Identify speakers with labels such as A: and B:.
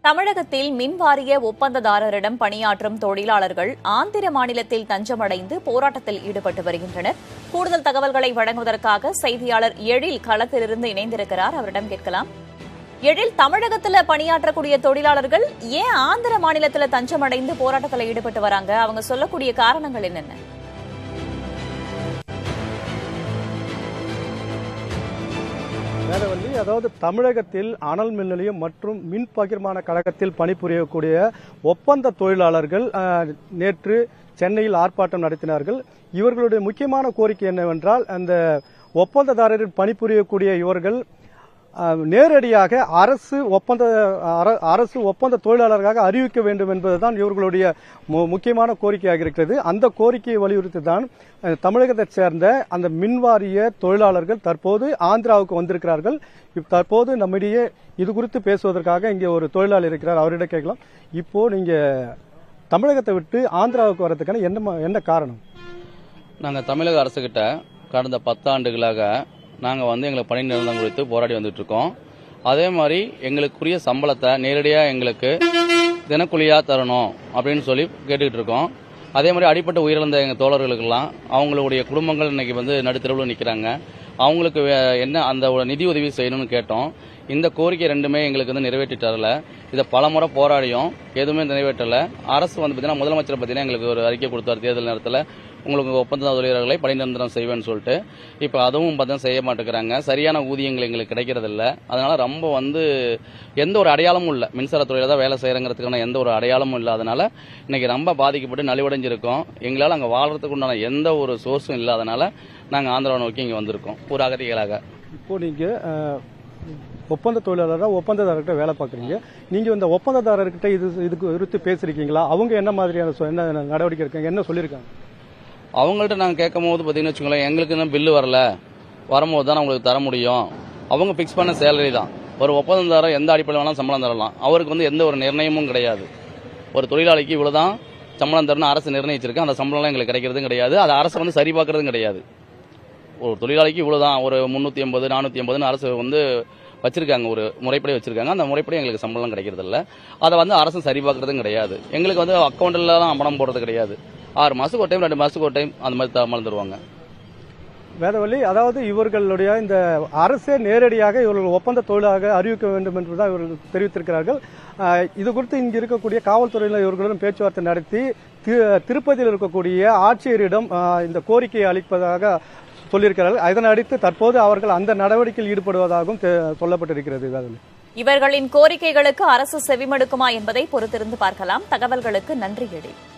A: தமிழகத்தில் மின் வாரிய ஒப்பந்ததாரரிடம் பணியாற்றும் தொழிலாளர்கள் ஆந்திர மாநிலத்தில் தஞ்சமடைந்து போராட்டத்தில் ஈடுபட்டு வருகின்றனர் கூடுதல் தகவல்களை வழங்குவதற்காக செய்தியாளர் எழில் களத்திலிருந்து இணைந்திருக்கிறார் அவரிடம் கேட்கலாம் எழில் தமிழகத்துல பணியாற்றக்கூடிய தொழிலாளர்கள் ஏன் ஆந்திர மாநிலத்துல தஞ்சமடைந்து போராட்டத்தில் ஈடுபட்டு வராங்க அவங்க சொல்லக்கூடிய காரணங்கள் என்னென்ன
B: வேதவல்லி அதாவது தமிழகத்தில் அனல் மின் நிலையம் மற்றும் மின் பகிர்மான கழகத்தில் பணிபுரியக்கூடிய ஒப்பந்த தொழிலாளர்கள் அஹ், நேற்று சென்னையில் ஆர்ப்பாட்டம் நடத்தினார்கள் இவர்களுடைய முக்கியமான கோரிக்கை என்னவென்றால் அந்த ஒப்பந்ததாரரில் பணிபுரியக்கூடிய இவர்கள் அஹ், நேரடியாக அரசு ஒப்பந்த அர- அரசு ஒப்பந்த தொழிலாளர்களாக அறிவிக்க வேண்டும் என்பதுதான் இவர்களுடைய மு- முக்கியமான கோரிக்கையாக இருக்கிறது அந்த கோரிக்கையை வலியுறுத்தி தான் அஹ், தமிழகத்தைச் சேர்ந்த அந்த மின்வாரிய தொழிலாளர்கள் தற்போது ஆந்திராவுக்கு வந்திருக்கிறார்கள் இப்ப தற்போது நம்மிடையே இது குறித்து பேசுவதற்காக இங்கே ஒரு தொழிலாளி இருக்கிறார் அவரிடம் கேட்கலாம் இப்போ நீங்க தமிழகத்தை விட்டு ஆந்திராவுக்கு வர்றதுக்கான என்ன ம- என்ன காரணம்
C: நாங்கள் தமிழக அரசுகிட்ட கடந்த பத்தாண்டுகளாக நாங்கள் வந்து எங்களுக்கு பணி நிரந்தரம் குறித்து போராடி வந்துட்டு இருக்கோம் அதே மாதிரி எங்களுக்குரிய சம்பளத்தை நேரடியாக எங்களுக்கு தினக்கூலியாக தரணும் அப்படின்னு சொல்லி கேட்டுக்கிட்டு இருக்கோம் அதே மாதிரி அடிப்பட்ட உயிரிழந்த எங்கள் தோழர்களுக்கெல்லாம் அவங்களுடைய குடும்பங்கள் இன்னைக்கு வந்து நடுத்தரவில் நிற்கிறாங்க அவங்களுக்கு வே- என்ன அந்த ஒரு நிதி உதவி செய்யணும்னு கேட்டோம் இந்த கோரிக்கை ரெண்டுமே எங்களுக்கு வந்து நிறைவேற்றி தரல இதை பலமுறை போராடியும் எதுவுமே நிறைவேற்றல அரசு வந்து பார்த்தீங்கன்னா முதலமைச்சர் பார்த்தீங்கன்னா எங்களுக்கு ஒரு அறிக்கை கொடுத்தார் தேர்தல் நேரத்தில் உங்களுக்கு ஒப்பந்த தொழிலாளர்களை பணி நிரந்தரம் செய்வேன்னு சொல்லிட்டு இப்போ அதுவும் பார்த்தா செய்ய மாட்டேங்கிறாங்க சரியான ஊதியங்கள் எங்களுக்கு கிடைக்கிறதில்ல அதனால ரொம்ப வந்து எந்த ஒரு அடையாளமும் இல்லை மின்சாரத்துறையில தான் வேலை செய்யறங்கிறதுக்கான எந்த ஒரு அடையாளமும் இல்லை அதனால இன்னைக்கு ரொம்ப பாதிக்கப்பட்டு நலிவடைஞ்சிருக்கோம் எங்களால் அங்கே வாழ்றதுக்கு உண்டான எந்த ஒரு சோர்ஸும் இல்லாதனால நாங்கள் ஆந்திராவை நோக்கி இங்கே வந்திருக்கோம் ஒரு அகதிகளாக
B: இப்போ நீங்க அஹ், ஒப்பந்த தொழிலாளராக ஒப்பந்ததாரர்கிட்ட வேலை பார்க்குறீங்க நீங்க இந்த ஒப்பந்ததாரர்கிட்ட இது இதுக்கு குறித்து பேசிருக்கீங்களா அவங்க என்ன மாதிரியான சொ- என்ன நடவடிக்கை இருக்காங்க என்ன சொல்லியிருக்காங்க
C: அவங்கள்ட்ட நாங்கள் கேட்கும் போது பார்த்தீங்கன்னு வச்சுக்கோங்களேன் எங்களுக்கு இன்னும் பில்லு வரல வரும்போது தான் உங்களுக்கு தர முடியும் அவங்க ஃபிக்ஸ் பண்ண சேலரி தான் ஒரு ஒப்பந்ததாரர் எந்த அடிப்படையில் வேணாலும் சம்பளம் தரலாம் அவருக்கு வந்து எந்த ஒரு நிர்ணயமும் கிடையாது ஒரு தொழிலாளிக்கு இவ்வளவுதான் சம்பளம் தரணும் அரசு நிர்ணயிச்சிருக்கு அந்த சம்பளம்லாம் எங்களுக்கு கிடைக்கிறதும் கிடையாது அது அரசு வந்து சரி பார்க்கறதும் கிடையாது ஒரு தொழிலாளிக்கு இவ்வளவுதான் ஒரு முந்நூற்றி எண்பது நானூற்றி எண்பதுன்னு அரசு வந்து வச்சிருக்காங்க ஒரு முறைப்படி வச்சிருக்காங்க அந்த முறைப்படி எங்களுக்கு சம்பளம் கிடைக்கிறது இல்ல அதை வந்து அரசு சரி பார்க்கறதும் கிடையாது எங்களுக்கு வந்து அக்கௌண்ட்ல தான் பணம் போடுறது கிடையாது ஆறு மாசத்துக்கு ஒரு டைம் ரெண்டு மாசத்துக்கு ஒரு டைம் அந்த மாதிரி சம்பளம் தருவாங்க
B: வேதவள்ளி அதாவது இவர்களுடைய இந்த அரசே நேரடியாக இவர்கள் ஒப்பந்த தொழிலாக அறிவிக்க வேண்டும் என்றுதான் இவர்கள் தெரிவித்திருக்கிறார்கள் அஹ், இது குறித்து இங்கு இருக்கக்கூடிய காவல்துறையினர் இவர்களுடன் பேச்சுவார்த்தை நடத்தி தி- திருப்பதியில் இருக்கக்கூடிய ஆட்சியரிடம் அஹ், இந்த கோரிக்கையை அளிப்பதாக சொல்லியிருக்கிறார்கள் இதனை அடுத்து தற்போது அவர்கள் அந்த நடவடிக்கையில் ஈடுபடுவதாகவும் தெ- சொல்லப்பட்டிருக்கிறது வேதவள்ளி
A: இவர்களின் கோரிக்கைகளுக்கு அரசு செவிமடுக்குமா என்பதை பொறுத்திருந்து பார்க்கலாம் தகவல்களுக்கு நன்றி எழில்